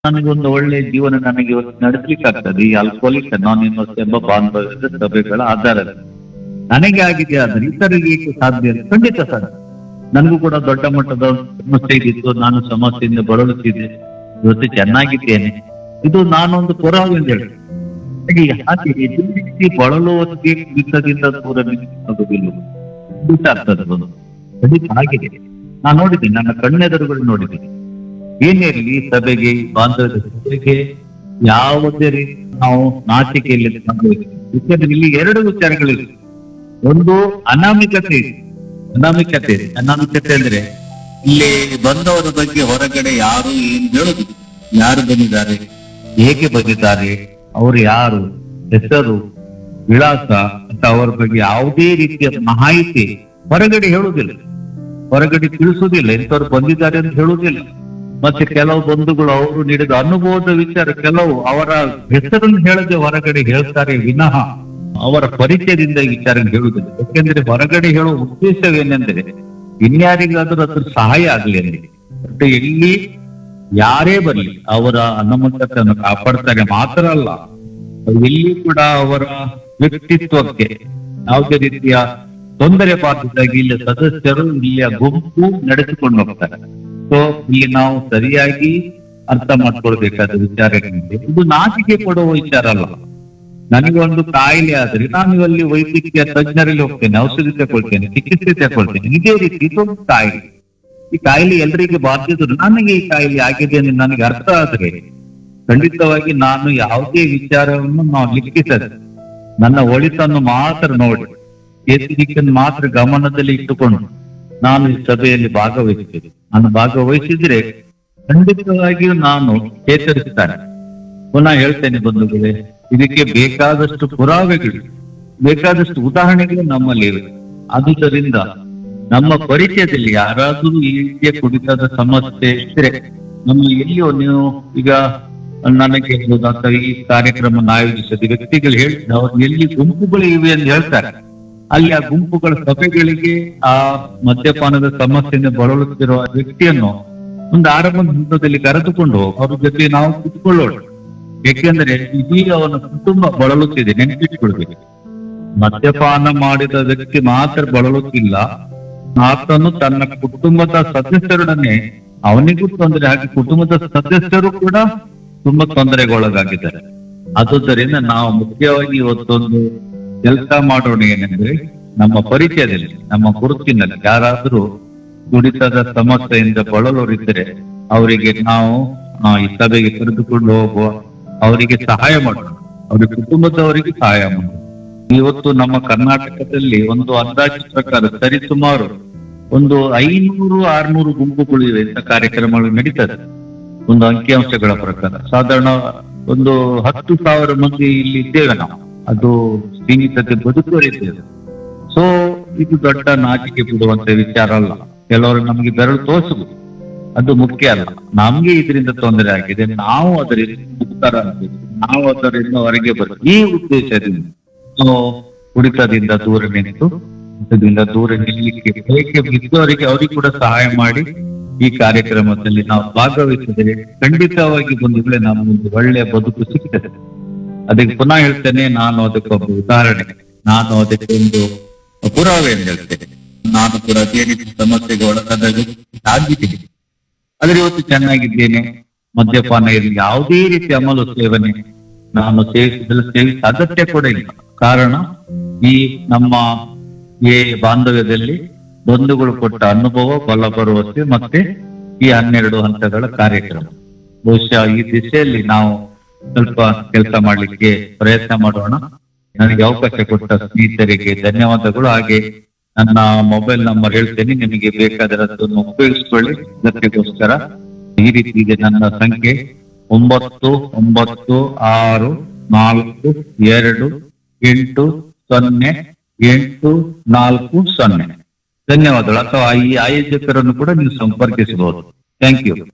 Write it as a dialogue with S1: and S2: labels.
S1: ನನಗೊಂದು ಒಳ್ಳೆ ಜೀವನ ನನಗೆ ಇವತ್ತು ನಡೆಸಲಿಕ್ಕೆ ಆಗ್ತದೆ ಈ ಅಲ್ಕೋಲಿಕ್ ಅನಾನಿಮಸ್ ಎಂಬ ಬಾಂಧವ್ಯದ ಸಭೆಗಳ ಆಧಾರದಲ್ಲಿ ನನಗೆ ಆಗಿದೆ ಆದ್ರೆ ಇತರಿಗೆ ಏಕೆ ಸಾಧ್ಯ ಇಲ್ಲ? ಖಂಡಿತ ಸಾಧ್ಯ ನನಗೂ ಕೂಡ ದೊಡ್ಡ ಮಟ್ಟದ ಸಮಸ್ಯೆ ಇದ್ದಿತ್ತು ನಾನು ಸಮಸ್ಯೆಯಿಂದ ಬಳಲುತ್ತಿದ್ದೆ ಇವತ್ತು ಚೆನ್ನಾಗಿದ್ದೇನೆ ಇದು ನಾನೊಂದು ಪುರಾವೆ ಅಂತ ಹೇಳಿ ಹಾಗೆ ಹಾಗೆ ಈ ರೀತಿ ಬಳಲುವಕ್ಕೆ ಕುರಿತದಿಂದ ದೂರ ನಿಲ್ಲುವುದಿಲ್ಲ ಖಂಡಿತ ಆಗ್ತದೆ ಅದು ಖಂಡಿತ ಆಗಿದೆ ನಾನು ನೋಡಿದ್ದೀನಿ ನನ್ನ ಕಣ್ಣೆದುರುಗಳು ನೋಡಿದ್ದೀನಿ ಏನೇ ಇರಲಿ ಸಭೆಗೆ ಈ ಬಾಂಧವ್ಯದ ಸಭೆಗೆ ಯಾವುದೇ ರೀತಿ ನಾವು ನಾಚಿಕೆಯಲ್ಲಿ ಭಾಗವಹಿಸ್ತೀವಿ. ಯಾಕಂದ್ರೆ ಇಲ್ಲಿ ಎರಡು ವಿಚಾರಗಳಿವೆ ಒಂದು ಅನಾಮಿಕತೆ ಇದೆ ಅನಾಮಿಕತೆ ಇದೆ ಅನಾಮಿಕತೆ ಅಂದ್ರೆ ಇಲ್ಲಿ ಬಂದವರ ಬಗ್ಗೆ ಹೊರಗಡೆ ಯಾರು ಏನ್ ಹೇಳುದು ಯಾರು ಬಂದಿದ್ದಾರೆ ಹೇಗೆ ಬಂದಿದ್ದಾರೆ ಅವರು ಯಾರು ಹೆಸರು ವಿಳಾಸ ಅಂತ ಅವರ ಬಗ್ಗೆ ಯಾವುದೇ ರೀತಿಯ ಮಾಹಿತಿ ಹೊರಗಡೆ ಹೇಳುವುದಿಲ್ಲ ಹೊರಗಡೆ ತಿಳಿಸುವುದಿಲ್ಲ ಇಂಥವ್ರು ಬಂದಿದ್ದಾರೆ ಅಂತ ಹೇಳುವುದಿಲ್ಲ ಮತ್ತೆ ಕೆಲವು ಬಂಧುಗಳು ಅವರು ನೀಡಿದ ಅನುಭವದ ವಿಚಾರ ಕೆಲವು ಅವರ ಹೆಸರನ್ನು ಹೇಳದೆ ಹೊರಗಡೆ ಹೇಳ್ತಾರೆ ವಿನಃ ಅವರ ಪರಿಚಯದಿಂದ ಈ ವಿಚಾರ ಹೇಳುವುದಿಲ್ಲ ಯಾಕೆಂದ್ರೆ ಹೊರಗಡೆ ಹೇಳುವ ಉದ್ದೇಶವೇನೆಂದರೆ ಇನ್ಯಾರಿಗಾದ್ರೂ ಅದ್ರ ಸಹಾಯ ಆಗ್ಲಿ ಅಂತ ಬಟ್ ಇಲ್ಲಿ ಯಾರೇ ಬರಲಿ ಅವರ ಅನುಮತತೆಯನ್ನು ಕಾಪಾಡ್ತಾರೆ ಮಾತ್ರ ಅಲ್ಲ ಎಲ್ಲಿ ಕೂಡ ಅವರ ವ್ಯಕ್ತಿತ್ವಕ್ಕೆ ಯಾವುದೇ ರೀತಿಯ ತೊಂದರೆ ಬಾರದಾಗಿ ಇಲ್ಲಿ ಸದಸ್ಯರು ಇಲ್ಲಿಯ ಗುಂಪು ನಡೆಸಿಕೊಂಡು ಹೋಗ್ತಾರೆ ಸೊ ಇಲ್ಲಿ ನಾವು ಸರಿಯಾಗಿ ಅರ್ಥ ಮಾಡ್ಕೊಳ್ಬೇಕಾದ ವಿಚಾರಗಳಿದೆ ಇದು ನಾಚಿಕೆ ಪಡುವ ವಿಚಾರ ಅಲ್ಲ ನನಗೆ ಒಂದು ಕಾಯಿಲೆ ಆದ್ರೆ ನಾನು ಅಲ್ಲಿ ವೈದ್ಯಕೀಯ ತಜ್ಞರಲ್ಲಿ ಹೋಗ್ತೇನೆ ಔಷಧಿ ತಗೊಳ್ತೇನೆ ಚಿಕಿತ್ಸೆ ತಗೊಳ್ತೇನೆ ಇದೇ ರೀತಿ ಇದೊಂದು ಕಾಯಿಲೆ ಈ ಕಾಯಿಲೆ ಎಲ್ಲರಿಗೆ ಬಾಧಿಸಿದ್ರು ನನಗೆ ಈ ಕಾಯಿಲೆ ಆಗಿದೆ ಅಂತ ನನಗೆ ಅರ್ಥ ಆದ್ರೆ ಖಂಡಿತವಾಗಿ ನಾನು ಯಾವುದೇ ವಿಚಾರವನ್ನು ನಾವು ಲಿಖಿಸದೆ ನನ್ನ ಒಳಿತನ್ನು ಮಾತ್ರ ನೋಡಿ ಎತ್ತಿಡಿಕೆಯನ್ನು ಮಾತ್ರ ಗಮನದಲ್ಲಿ ಇಟ್ಟುಕೊಂಡು ನಾನು ಈ ಸಭೆಯಲ್ಲಿ ಭಾಗವಹಿಸಿದೆ ನಾನು ಭಾಗವಹಿಸಿದ್ರೆ ಖಂಡಿತವಾಗಿಯೂ ನಾನು ಚೇತರಿಸ್ತಾನೆ ಪುನಃ ಹೇಳ್ತೇನೆ ಬಂಧುಗಳೇ ಇದಕ್ಕೆ ಬೇಕಾದಷ್ಟು ಪುರಾವೆಗಳು ಬೇಕಾದಷ್ಟು ಉದಾಹರಣೆಗಳು ನಮ್ಮಲ್ಲಿ ಇವೆ ಆದುದರಿಂದ ನಮ್ಮ ಪರಿಚಯದಲ್ಲಿ ಯಾರಾದ್ರೂ ಈ ರೀತಿಯ ಕುಡಿತದ ಸಮಸ್ಯೆ ಇದ್ರೆ ನಮ್ಮ ಎಲ್ಲಿಯೋ ನೀವು ಈಗ ನನಗೆ ಹೇಳ್ಬೋದು ಅಥವಾ ಈ ಕಾರ್ಯಕ್ರಮ ಆಯೋಜಿಸಿದ ವ್ಯಕ್ತಿಗಳು ಹೇಳ್ತಾರೆ ಅವ್ರು ಎಲ್ಲಿ ಗುಂಪುಗಳು ಇವೆ ಅಂತ ಹೇಳ್ತಾರೆ ಅಲ್ಲಿ ಆ ಗುಂಪುಗಳ ಸಭೆಗಳಿಗೆ ಆ ಮದ್ಯಪಾನದ ಸಮಸ್ಯೆಯಿಂದ ಬಳಲುತ್ತಿರುವ ವ್ಯಕ್ತಿಯನ್ನು ಒಂದು ಆರಂಭದ ಹಂತದಲ್ಲಿ ಕರೆದುಕೊಂಡು ಹೋಗಿ ಅವ್ರ ಜೊತೆ ನಾವು ಕುತ್ಕೊಳ್ಳೋಣ ಏಕೆಂದ್ರೆ ಇದೀಗ ಅವನ ಕುಟುಂಬ ಬಳಲುತ್ತಿದೆ ನೆನಪಿಟ್ಕೊಳ್ಬೇಕು ಮದ್ಯಪಾನ ಮಾಡಿದ ವ್ಯಕ್ತಿ ಮಾತ್ರ ಬಳಲುತ್ತಿಲ್ಲ ಆತನು ತನ್ನ ಕುಟುಂಬದ ಸದಸ್ಯರೊಡನೆ ಅವನಿಗೂ ತೊಂದರೆ ಹಾಗೆ ಕುಟುಂಬದ ಸದಸ್ಯರು ಕೂಡ ತುಂಬಾ ತೊಂದರೆಗೊಳಗಾಗಿದ್ದಾರೆ ಆದುದರಿಂದ ನಾವು ಮುಖ್ಯವಾಗಿ ಇವತ್ತೊಂದು ಕೆಲಸ ಮಾಡೋಣ ಏನೆಂದ್ರೆ ನಮ್ಮ ಪರಿಚಯದಲ್ಲಿ ನಮ್ಮ ಗುರುತಿನಲ್ಲಿ ಯಾರಾದ್ರೂ ಕುಡಿತದ ಸಮಸ್ಯೆಯಿಂದ ಬಳಲೋರಿದ್ದರೆ ಅವರಿಗೆ ನಾವು ಆ, ಈ ಸಭೆಗೆ ಕರೆದುಕೊಂಡು ಹೋಗುವ ಅವರಿಗೆ ಸಹಾಯ ಮಾಡೋಣ ಅವರ ಕುಟುಂಬದವರಿಗೆ ಸಹಾಯ ಮಾಡೋಣ ಇವತ್ತು ನಮ್ಮ ಕರ್ನಾಟಕದಲ್ಲಿ ಒಂದು ಅಂದಾಜು ಪ್ರಕಾರ ಸರಿಸುಮಾರು ಒಂದು ಐನೂರು ಆರ್ನೂರು ಗುಂಪುಗಳು ಇವೆ ಇಂಥ ಕಾರ್ಯಕ್ರಮಗಳು ನಡೀತದೆ ಒಂದು ಅಂಕಿಅಂಶಗಳ ಪ್ರಕಾರ ಸಾಧಾರಣ ಒಂದು ಹತ್ತು ಸಾವಿರ ಮಂದಿ ಇಲ್ಲಿ ಇದ್ದೇವೆ ನಾವು ಅದು ಸೀಮಿತತೆ ಬದುಕುವರಿದ್ದೇವೆ ಸೊ ಇದು ದೊಡ್ಡ ನಾಚಿಕೆ ಬಿಡುವಂತ ವಿಚಾರ ಅಲ್ಲ ಕೆಲವರು ನಮಗೆ ಬೆರಳು ತೋರಿಸಬಹುದು ಅದು ಮುಖ್ಯ ಅಲ್ಲ ನಮ್ಗೆ ಇದರಿಂದ ತೊಂದರೆ ಆಗಿದೆ ನಾವು ಅದರಿಂದ ಮುಕ್ತರಾಗಬೇಕು ನಾವು ಅದರಿಂದ ಹೊರಗೆ ಬರಬೇಕು ಈ ಉದ್ದೇಶದಿಂದ ನಾವು ಕುಡಿತದಿಂದ ದೂರ ನಿಂತು ಕುಡಿತದಿಂದ ದೂರ ನಿಲ್ಲಲಿಕ್ಕೆ ಹೇಗೆ ಬಿದ್ದವರಿಗೆ ಅವರಿಗೆ ಕೂಡ ಸಹಾಯ ಮಾಡಿ ಈ ಕಾರ್ಯಕ್ರಮದಲ್ಲಿ ನಾವು ಭಾಗವಹಿಸಿದರೆ ಖಂಡಿತವಾಗಿ ಬಂಧುಗಳೇ ನಮಗೊಂದು ಒಳ್ಳೆಯ ಬದುಕು ಸಿಗ್ತದೆ ಅದಕ್ಕೆ ಪುನಃ ಹೇಳ್ತೇನೆ ನಾನು ಅದಕ್ಕೊಬ್ಬ ಉದಾಹರಣೆ ನಾನು ಅದಕ್ಕೆ ಒಂದು ಪುರಾವೆ ಅಂತ ಹೇಳ್ತೇನೆ ನಾನು ಕೂಡ ಅದೇ ರೀತಿ ಸಮಸ್ಯೆಗೆ ಒಳಗಾದ ವ್ಯಕ್ತಿ ಆಗಿದ್ದೀನಿ ಆದ್ರೆ ಇವತ್ತು ಚೆನ್ನಾಗಿದ್ದೇನೆ ಮದ್ಯಪಾನ ಇರಲಿ ಯಾವುದೇ ರೀತಿ ಅಮಲು ಸೇವನೆ ನಾನು ಸೇವಿಸಿದ್ರೆ ಸೇವಿಸ ಅಗತ್ಯ ಕೂಡ ಇಲ್ಲ ಕಾರಣ ಈ ನಮ್ಮ ಈ ಬಾಂಧವ್ಯದಲ್ಲಿ ಬಂಧುಗಳು ಕೊಟ್ಟ ಅನುಭವ ಬಲ ಭರವಸೆ ಮತ್ತೆ ಈ ಹನ್ನೆರಡು ಹಂತಗಳ ಕಾರ್ಯಕ್ರಮ ಬಹುಶಃ ಈ ದಿಶೆಯಲ್ಲಿ ನಾವು ಸ್ವಲ್ಪ ಕೆಲಸ ಮಾಡ್ಲಿಕ್ಕೆ ಪ್ರಯತ್ನ ಮಾಡೋಣ ನನಗೆ ಅವಕಾಶ ಕೊಟ್ಟ ಸ್ನೇಹಿತರಿಗೆ ಧನ್ಯವಾದಗಳು ಹಾಗೆ ನನ್ನ ಮೊಬೈಲ್ ನಂಬರ್ ಹೇಳ್ತೇನೆ ನಿಮಗೆ ಬೇಕಾದರೆ ಅದನ್ನು ಉಪಯೋಗಿಸ್ಕೊಳ್ಳಿ ಅದಕ್ಕೋಸ್ಕರ ಈ ರೀತಿ ಇದೆ ನನ್ನ ಸಂಖ್ಯೆ ಒಂಬತ್ತು ಒಂಬತ್ತು ಆರು ನಾಲ್ಕು ಎರಡು ಎಂಟು ಸೊನ್ನೆ ಎಂಟು ನಾಲ್ಕು ಸೊನ್ನೆ ಧನ್ಯವಾದಗಳು ಅಥವಾ ಈ ಆಯೋಜಕರನ್ನು ಕೂಡ ನೀವು ಸಂಪರ್ಕಿಸಬಹುದು ಥ್ಯಾಂಕ್ ಯು